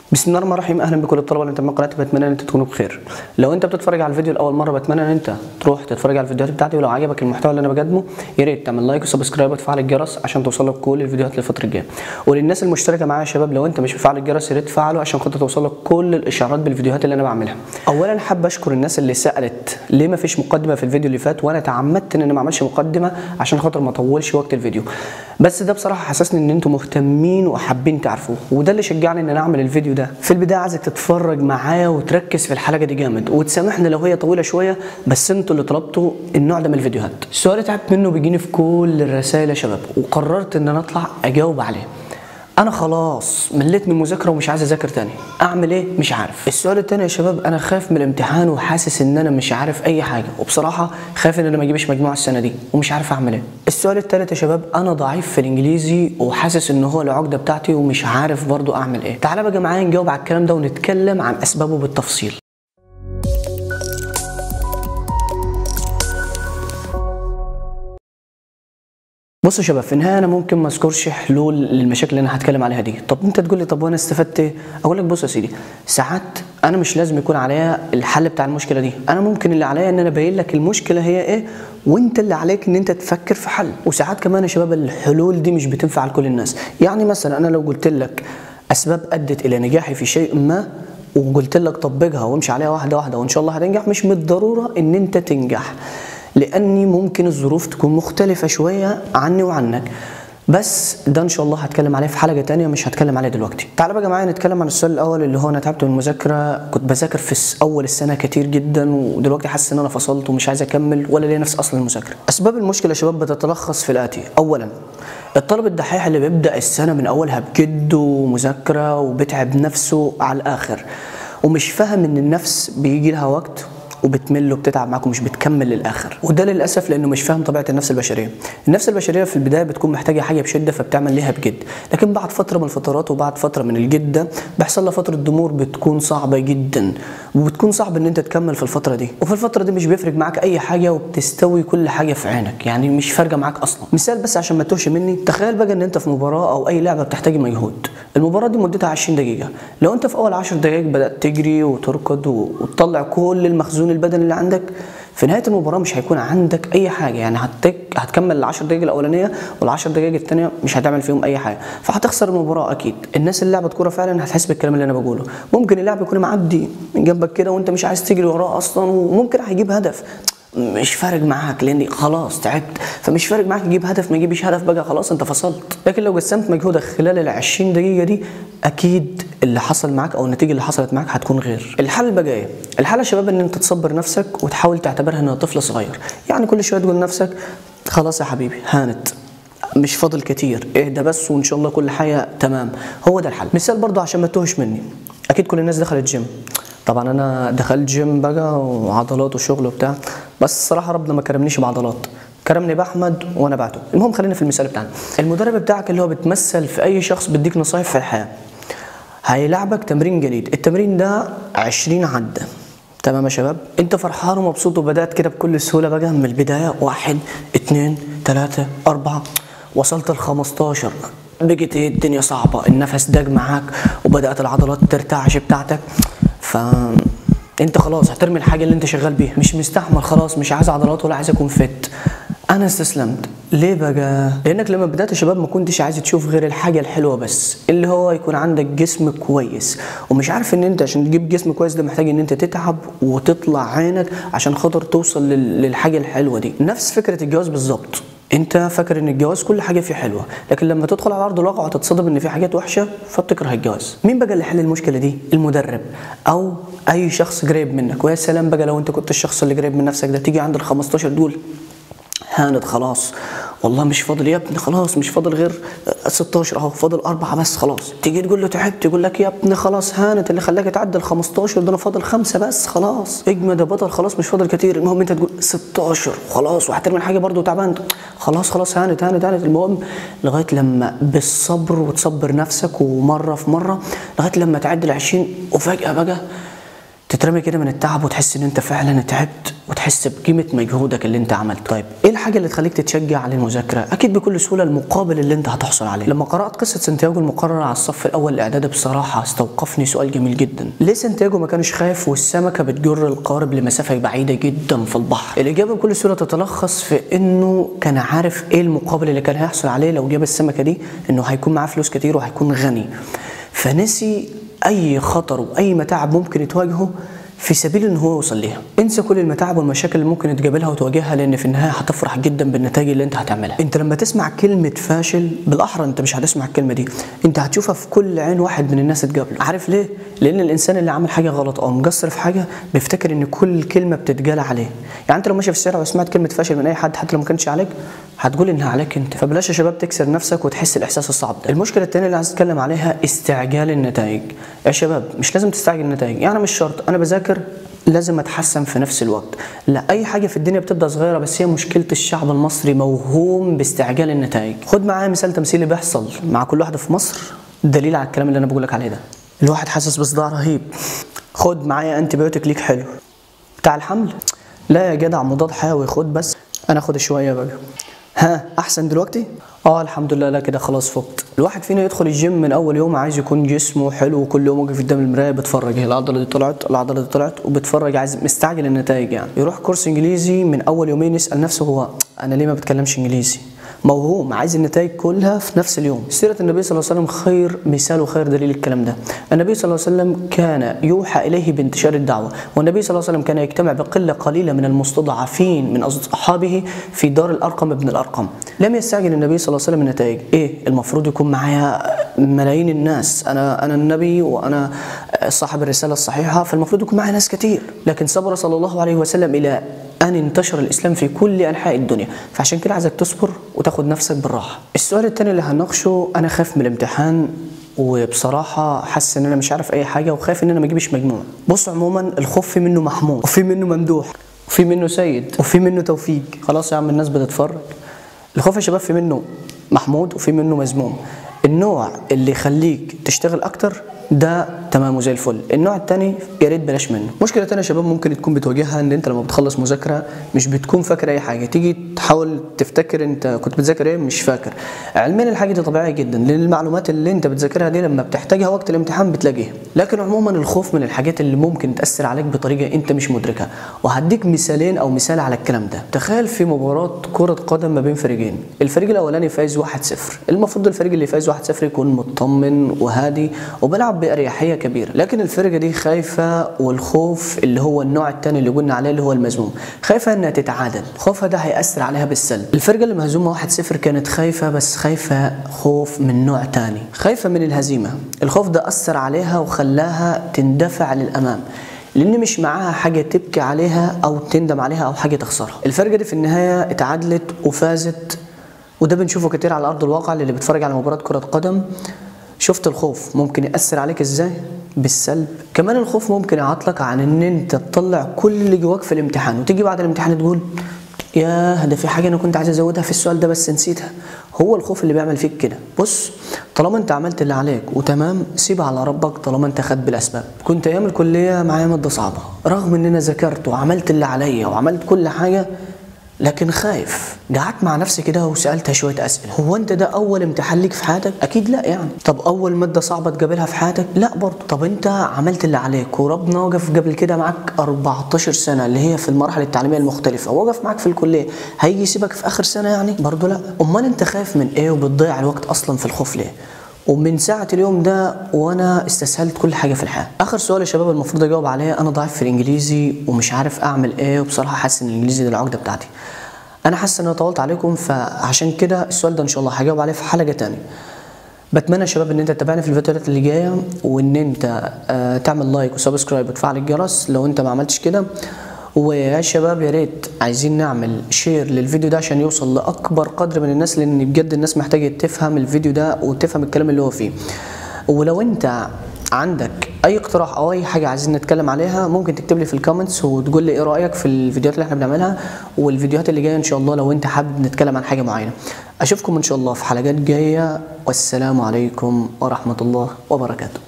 بسم الله الرحمن الرحيم اهلا بكل الطلبه اللي متابعين قناتي بتمنى ان انتوا تكونوا بخير لو انت بتتفرج على الفيديو لاول مره بتمنى ان انت تروح تتفرج على الفيديوهات بتاعتي ولو عجبك المحتوى اللي انا بقدمه يا ريت تعمل لايك وسبسكرايب وتفعل الجرس عشان توصلك كل الفيديوهات الفتره الجايه وللناس المشتركه معايا يا شباب لو انت مش مفعل الجرس يا ريت تفعله عشان خاطر توصلك كل الاشعارات بالفيديوهات اللي انا بعملها اولا حابب اشكر الناس اللي سالت ليه ما فيش مقدمه في الفيديو اللي فات وانا تعمدت ان انا ما اعملش مقدمه عشان خاطر ما اطولش وقت الفيديو بس ده بصراحه حسسني ان انتم مهتمين وحابين تعرفوه وده اللي شجعني ان انا اعمل الفيديو ده في البدايه عايزك تتفرج معايا وتركز في الحلقه دي جامد وتسامحني لو هي طويله شويه بس انتوا اللي طلبتوا النوع ده من الفيديوهات السؤال اللي تعبت منه بيجيني في كل الرسائل يا شباب وقررت ان انا اطلع اجاوب عليه انا خلاص مليت من المذاكره ومش عايز اذاكر تاني اعمل ايه مش عارف السؤال التاني يا شباب انا خايف من الامتحان وحاسس ان انا مش عارف اي حاجه وبصراحه خايف ان انا ما اجيبش مجموعه السنه دي ومش عارف اعمل ايه السؤال التالت يا شباب انا ضعيف في الانجليزي وحاسس ان هو العقده بتاعتي ومش عارف برضو اعمل ايه تعالى بقى معايا نجاوب على الكلام ده ونتكلم عن اسبابه بالتفصيل بصوا يا شباب في النهايه انا ممكن ما اذكرش حلول للمشاكل اللي انا هتكلم عليها دي طب انت تقول لي طب وانا استفدت ايه اقول لك بص يا سيدي ساعات انا مش لازم يكون عليا الحل بتاع المشكله دي انا ممكن اللي عليا ان انا ابين لك المشكله هي ايه وانت اللي عليك ان انت تفكر في حل وساعات كمان يا شباب الحلول دي مش بتنفع لكل الناس يعني مثلا انا لو قلت لك اسباب ادت الى نجاحي في شيء ما وقلت لك طبقها وامشي عليها واحده واحده وان شاء الله هتنجح مش بالضروره ان انت تنجح لاني ممكن الظروف تكون مختلفه شويه عني وعنك بس ده ان شاء الله هتكلم عليه في حلقه تانية مش هتكلم عليه دلوقتي تعال بقى معايا نتكلم عن السؤال الاول اللي هو انا تعبت من المذاكره كنت بذاكر في اول السنه كتير جدا ودلوقتي حاسس ان انا فصلت ومش عايز اكمل ولا ليا نفس اصلا المذاكره اسباب المشكله يا شباب بتتلخص في الاتي اولا الطالب الدحيح اللي بيبدا السنه من اولها بجد ومذاكره وبيتعب نفسه على الاخر ومش فاهم ان النفس بيجي لها وقت وبتمل وبتتعب معاك ومش بتكمل للاخر وده للاسف لانه مش فاهم طبيعه النفس البشريه النفس البشريه في البدايه بتكون محتاجه حاجه بشده فبتعمل ليها بجد لكن بعد فتره من الفترات وبعد فتره من الجد ده بيحصل لها فتره ضمور بتكون صعبه جدا وبتكون صعب ان انت تكمل في الفتره دي وفي الفتره دي مش بيفرق معاك اي حاجه وبتستوي كل حاجه في عينك يعني مش فارقه معاك اصلا مثال بس عشان ما تتوهش مني تخيل بقى ان انت في مباراه او اي لعبه بتحتاج مجهود المباراه دي مدتها 20 دقيقه لو انت في اول 10 دقائق بدات تجري وتركض وتطلع كل المخزون البدني اللي عندك في نهايه المباراه مش هيكون عندك اي حاجه يعني هتك هتكمل ال 10 دقائق الاولانيه وال 10 دقائق الثانيه مش هتعمل فيهم اي حاجه فهتخسر المباراه اكيد الناس اللي لعبت كوره فعلا هتحس بالكلام اللي انا بقوله ممكن اللاعب يكون معدي من جنبك كده وانت مش عايز تجري وراه اصلا وممكن هيجيب هدف مش فارق معاك لاني خلاص تعبت فمش فارق معاك يجيب هدف ما يجيبش هدف بقى خلاص انت فصلت لكن لو قسمت مجهودك خلال ال 20 دقيقه دي اكيد اللي حصل معاك او النتيجه اللي حصلت معاك هتكون غير الحل بقى ايه الحل يا شباب ان انت تصبر نفسك وتحاول تعتبرها انها طفل صغير يعني كل شويه تقول لنفسك خلاص يا حبيبي هانت مش فاضل كتير اهدى بس وان شاء الله كل حاجه تمام هو ده الحل مثال برضه عشان ما تتوهش مني اكيد كل الناس دخلت جيم طبعا انا دخلت جيم بقى وعضلات وشغل وبتاع بس الصراحه ربنا ما كرمنيش بعضلات كرمني باحمد وانا بعته المهم خلينا في المثال بتاعنا المدرب بتاعك اللي هو بتمثل في اي شخص بيديك نصايح في الحياه هيلعبك تمرين جديد التمرين ده 20 عده تمام يا شباب انت فرحان ومبسوط وبدات كده بكل سهوله بقى من البدايه واحد اتنين تلاته اربعه وصلت ل 15 بقت ايه الدنيا صعبه النفس داج معاك وبدات العضلات ترتعش بتاعتك ف انت خلاص هترمي الحاجه اللي انت شغال بيها مش مستحمل خلاص مش عايز عضلات ولا عايز اكون فت انا استسلمت ليه بقى لانك لما بدات يا شباب ما كنتش عايز تشوف غير الحاجه الحلوه بس اللي هو يكون عندك جسم كويس ومش عارف ان انت عشان تجيب جسم كويس ده محتاج ان انت تتعب وتطلع عينك عشان خاطر توصل للحاجه الحلوه دي نفس فكره الجواز بالظبط انت فاكر ان الجواز كل حاجه فيه حلوه لكن لما تدخل على ارض الواقع وتتصدم ان في حاجات وحشه فبتكره الجواز مين بقى اللي حل المشكله دي المدرب او اي شخص قريب منك ويا سلام بقى لو انت كنت الشخص اللي قريب من نفسك ده تيجي عند ال 15 دول هاند خلاص والله مش فاضل يا ابني خلاص مش فاضل غير 16 اهو فاضل اربعه بس خلاص تيجي تقول له تعبت يقول لك يا ابني خلاص هانت اللي خلاك تعدي ال 15 ده انا فاضل خمسه بس خلاص اجمد يا بطل خلاص مش فاضل كتير المهم انت تقول 16 خلاص وهترمي الحاجه برده تعبان خلاص خلاص هانت هانت هانت المهم لغايه لما بالصبر وتصبر نفسك ومره في مره لغايه لما تعدي ال 20 وفجاه بقى تترمي كده من التعب وتحس ان انت فعلا تعبت وتحس بقيمه مجهودك اللي انت عملته طيب ايه الحاجه اللي تخليك تتشجع على المذاكره اكيد بكل سهوله المقابل اللي انت هتحصل عليه لما قرات قصه سانتياغو المقرره على الصف الاول الاعدادي بصراحه استوقفني سؤال جميل جدا ليه سانتياغو ما كانش خايف والسمكه بتجر القارب لمسافه بعيده جدا في البحر الاجابه بكل سهوله تتلخص في انه كان عارف ايه المقابل اللي كان هيحصل عليه لو جاب السمكه دي انه هيكون معاه فلوس كتير وهيكون غني فنسي اي خطر واي متاعب ممكن يتواجهه في سبيل ان هو يوصل ليها انسى كل المتاعب والمشاكل اللي ممكن تقابلها وتواجهها لان في النهايه هتفرح جدا بالنتائج اللي انت هتعملها انت لما تسمع كلمه فاشل بالاحرى انت مش هتسمع الكلمه دي انت هتشوفها في كل عين واحد من الناس تقابله عارف ليه لان الانسان اللي عمل حاجه غلط او مقصر في حاجه بيفتكر ان كل كلمه بتتقال عليه يعني انت لو ماشي في الشارع وسمعت كلمه فاشل من اي حد حتى لو ما كانش عليك هتقول انها عليك انت فبلاش يا شباب تكسر نفسك وتحس الاحساس الصعب ده المشكله الثانيه اللي عايز اتكلم عليها استعجال النتائج يا شباب مش لازم تستعجل النتائج يعني مش شرط انا بذاكر لازم اتحسن في نفس الوقت لا اي حاجه في الدنيا بتبدا صغيره بس هي مشكله الشعب المصري موهوم باستعجال النتائج خد معايا مثال تمثيلي بيحصل مع كل واحده في مصر دليل على الكلام اللي انا بقول لك عليه ده الواحد حاسس بصداع رهيب خد معايا انتي بيوتيك ليك حلو بتاع الحمل لا يا جدع مضاد حيوي خد بس انا اخد شويه بقى ها احسن دلوقتي اه الحمد لله لا كده خلاص فقت الواحد فينا يدخل الجيم من اول يوم عايز يكون جسمه حلو وكل يوم واقف قدام المرايه بيتفرج العضله دي طلعت العضله دي طلعت وبيتفرج عايز مستعجل النتائج يعني يروح كورس انجليزي من اول يومين يسال نفسه هو انا ليه ما بتكلمش انجليزي موهوم عايز النتائج كلها في نفس اليوم سيرة النبي صلى الله عليه وسلم خير مثال وخير دليل الكلام ده النبي صلى الله عليه وسلم كان يوحى إليه بانتشار الدعوة والنبي صلى الله عليه وسلم كان يجتمع بقلة قليلة من المستضعفين من أصحابه في دار الأرقم ابن الأرقم لم يستعجل النبي صلى الله عليه وسلم النتائج إيه المفروض يكون معايا ملايين الناس أنا أنا النبي وأنا صاحب الرسالة الصحيحة فالمفروض يكون معايا ناس كتير لكن صبر صلى الله عليه وسلم إلى أن انتشر الإسلام في كل أنحاء الدنيا فعشان كده عايزك تصبر وتاخد نفسك بالراحة السؤال التاني اللي هنناقشه أنا خايف من الامتحان وبصراحة حاسس إن أنا مش عارف أي حاجة وخايف إن أنا ما أجيبش مجموع بص عموما الخوف في منه محمود وفي منه ممدوح وفي منه سيد وفي منه توفيق خلاص يا عم الناس بتتفرج الخوف يا شباب في منه محمود وفي منه مذموم النوع اللي يخليك تشتغل اكتر ده تمام وزي الفل النوع التاني يا ريت بلاش منه مشكله تانية يا شباب ممكن تكون بتواجهها ان انت لما بتخلص مذاكره مش بتكون فاكر اي حاجه تيجي تحاول تفتكر انت كنت بتذاكر ايه مش فاكر علميا الحاجه دي طبيعيه جدا لان المعلومات اللي انت بتذاكرها دي لما بتحتاجها وقت الامتحان بتلاقيها لكن عموما الخوف من الحاجات اللي ممكن تاثر عليك بطريقه انت مش مدركها وهديك مثالين او مثال على الكلام ده تخيل في مباراه كره قدم ما بين فريقين الفريق الاولاني فايز 1-0 المفروض الفريق اللي فايز 1-0 يكون مطمن وهادي وبيلعب باريحيه كبيره لكن الفرقه دي خايفه والخوف اللي هو النوع الثاني اللي قلنا عليه اللي هو المذموم خايفه انها تتعادل خوفها ده هياثر عليها بالسلب الفرقه اللي مهزومه 1-0 كانت خايفه بس خايفه خوف من نوع ثاني خايفه من الهزيمه الخوف ده اثر عليها وخلاها تندفع للامام لان مش معاها حاجه تبكي عليها او تندم عليها او حاجه تخسرها الفرقه دي في النهايه اتعادلت وفازت وده بنشوفه كتير على ارض الواقع اللي بيتفرج على مباراه كره قدم شفت الخوف ممكن يأثر عليك ازاي؟ بالسلب كمان الخوف ممكن يعطلك عن ان انت تطلع كل اللي جواك في الامتحان وتيجي بعد الامتحان تقول يا ده في حاجه انا كنت عايز ازودها في السؤال ده بس نسيتها هو الخوف اللي بيعمل فيك كده بص طالما انت عملت اللي عليك وتمام سيبها على ربك طالما انت خد بالاسباب كنت ايام الكليه معايا ماده صعبه رغم ان انا ذاكرت وعملت اللي عليا وعملت كل حاجه لكن خايف قعدت مع نفسي كده وسالتها شويه اسئله هو انت ده اول امتحان ليك في حياتك اكيد لا يعني طب اول ماده صعبه تقابلها في حياتك لا برضه طب انت عملت اللي عليك وربنا وقف قبل كده معاك 14 سنه اللي هي في المراحل التعليميه المختلفه وقف معاك في الكليه هيجي يسيبك في اخر سنه يعني برضه لا امال انت خايف من ايه وبتضيع الوقت اصلا في الخوف ليه ومن ساعة اليوم ده وانا استسهلت كل حاجة في الحياة. آخر سؤال يا شباب المفروض اجاوب عليه انا ضعيف في الانجليزي ومش عارف اعمل ايه وبصراحة حاسس ان الانجليزي ده العقدة بتاعتي. انا حاسس ان انا طولت عليكم فعشان كده السؤال ده ان شاء الله هجاوب عليه في حلقة تانية. بتمنى يا شباب ان انت تتابعني في الفيديوهات اللي جايه وان انت آه تعمل لايك وسبسكرايب وتفعل الجرس لو انت ما عملتش كده ويا شباب يا ريت عايزين نعمل شير للفيديو ده عشان يوصل لاكبر قدر من الناس لان بجد الناس محتاجه تفهم الفيديو ده وتفهم الكلام اللي هو فيه ولو انت عندك اي اقتراح او اي حاجه عايزين نتكلم عليها ممكن تكتب لي في الكومنتس وتقول لي ايه رايك في الفيديوهات اللي احنا بنعملها والفيديوهات اللي جايه ان شاء الله لو انت حابب نتكلم عن حاجه معينه اشوفكم ان شاء الله في حلقات جايه والسلام عليكم ورحمه الله وبركاته